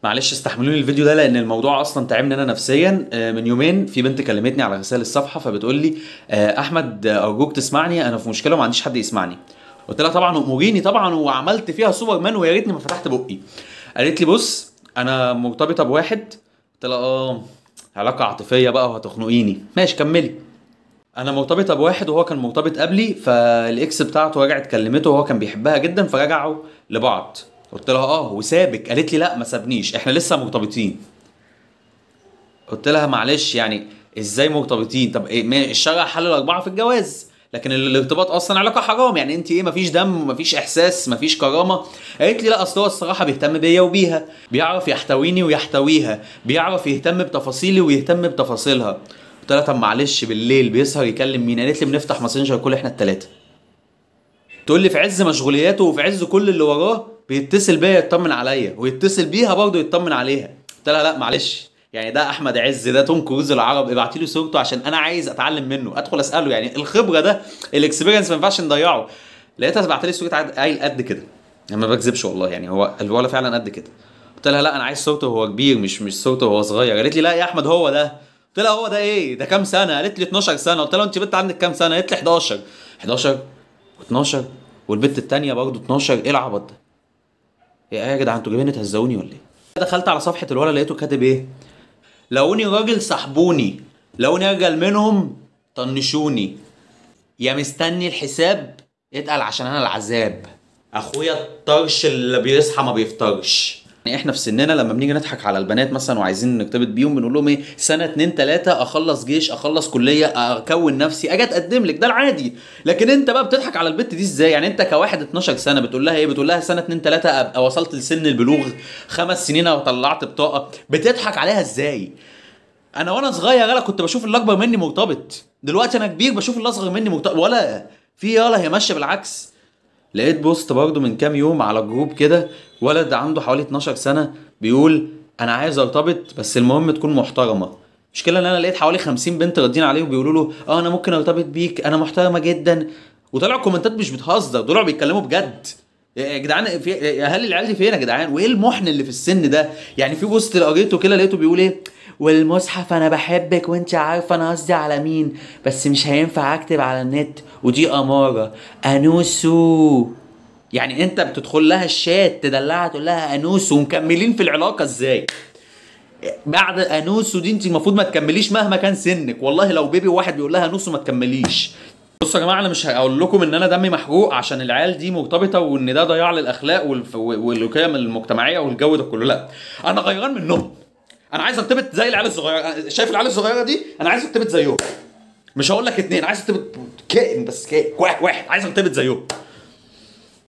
معلش استحملوني الفيديو ده لان الموضوع اصلا تعبني انا نفسيا آه، من يومين في بنت كلمتني على رسائل الصفحه فبتقول لي آه، احمد آه، ارجوك تسمعني انا في مشكله وما عنديش حد يسمعني قلت لها طبعا اموريني طبعا وعملت فيها سوبرمان ويا ريتني ما فتحت بقي قالت لي بص انا مرتبطه بواحد قلت لها اه علاقه عاطفيه بقى وهتخنقيني ماشي كملي انا مرتبطه بواحد وهو كان مرتبط قبلي فالاكس بتاعته رجعت كلمته وهو كان بيحبها جدا فرجعوا لبعض قلت لها اه وسابك قالت لي لا ما سابنيش احنا لسه مرتبطين قلت لها معلش يعني ازاي مرتبطين طب إيه ما- الشرع حل الاربعه في الجواز لكن ال- الارتباط اصلا علاقه حرام يعني انت ايه مفيش دم مفيش احساس مفيش كرامه قالت لي لا اصل هو الصراحه بيهتم بيا وبيها بيعرف يحتويني ويحتويها بيعرف يهتم بتفاصيلي ويهتم بتفاصيلها قلت لها طب معلش بالليل بيسهر يكلم مين قالت لي بنفتح ماسنجر كل احنا الثلاثه تقول لي في عز مشغولياته وفي عز كل اللي وراه بيتصل بيا يطمن عليا ويتصل بيها برضه يطمن عليها قلت لها لا معلش يعني ده احمد عز ده توم كروز العرب ابعتي له صورته عشان انا عايز اتعلم منه ادخل اساله يعني الخبره ده الاكسبيرينس ما ينفعش نضيعه لقيتها بعت لي صوره عاد- عيل قد كده انا ما بكذبش والله يعني هو الولد فعلا قد كده قلت لها لا انا عايز صورته وهو كبير مش مش صورته وهو صغير قالت لي لا يا احمد هو ده قلت لها هو ده ايه ده كام سنه قالت لي 12 سنه قلت لها انت بنت عندك كام سنه قالت لي 11 11 و12 والبنت التانية برضه 12 ايه العبط ده؟ ايه يا جدعان انتوا جايبين تهزقوني ولا ايه؟ دخلت على صفحة الولد لقيته كاتب ايه؟ لقوني راجل صاحبوني لقوني ارجل منهم طنشوني يا مستني الحساب اتقل عشان انا العذاب اخويا الطرش اللي بيصحى ما بيفطرش يعني احنا في سننا لما بنيجي نضحك على البنات مثلا وعايزين نرتبط بيهم بنقول لهم ايه سنه اتنين تلاته اخلص جيش اخلص كليه اكون نفسي اجي اتقدم لك ده العادي لكن انت بقى بتضحك على البت دي ازاي يعني انت كواحد 12 سنه بتقول لها ايه بتقول لها سنه اتنين تلاته ابقى وصلت لسن البلوغ خمس سنين او طلعت بطاقه بتضحك عليها ازاي انا وانا صغير انا كنت بشوف اللي اكبر مني مرتبط دلوقتي انا كبير بشوف اللي اصغر مني مرتبط ولا في يالا هي ماشيه بالعكس لقيت بوست برضو من كام يوم على جروب كده ولد عنده حوالي 12 سنه بيقول انا عايز ارتبط بس المهم تكون محترمه المشكله ان انا لقيت حوالي 50 بنت راضيين عليه وبيقولوا له اه انا ممكن ارتبط بيك انا محترمه جدا وطلعوا كومنتات مش بتهزر دول بيتكلموا بجد يا جدعان في يا اهالي العيال دي فين يا جدعان وايه المحن اللي في السن ده يعني في بوست اللي قريته كده لقيته بيقول ايه والمصحف انا بحبك وانت عارفه انا قصدي على مين بس مش هينفع اكتب على النت ودي اماره انوسو يعني انت بتدخل لها الشات تدلعها تقول لها انوسو ومكملين في العلاقه ازاي بعد انوسو دي انت المفروض ما تكمليش مهما كان سنك والله لو بيبي واحد بيقول لها انوسو ما تكمليش بصوا يا جماعه انا مش هقول لكم ان انا دمي محروق عشان العيال دي مرتبطه وان ده ضياع للاخلاق والف- والقيم المجتمعيه والجو ده كله لا انا غيران منهم انا عايز ارتبط زي العيال الصغيره شايف العيال الصغيره دي انا عايز ارتبط زيهم مش هقول لك اتنين عايز ارتبط كائن بس كائن واحد واحد عايز ارتبط زيهم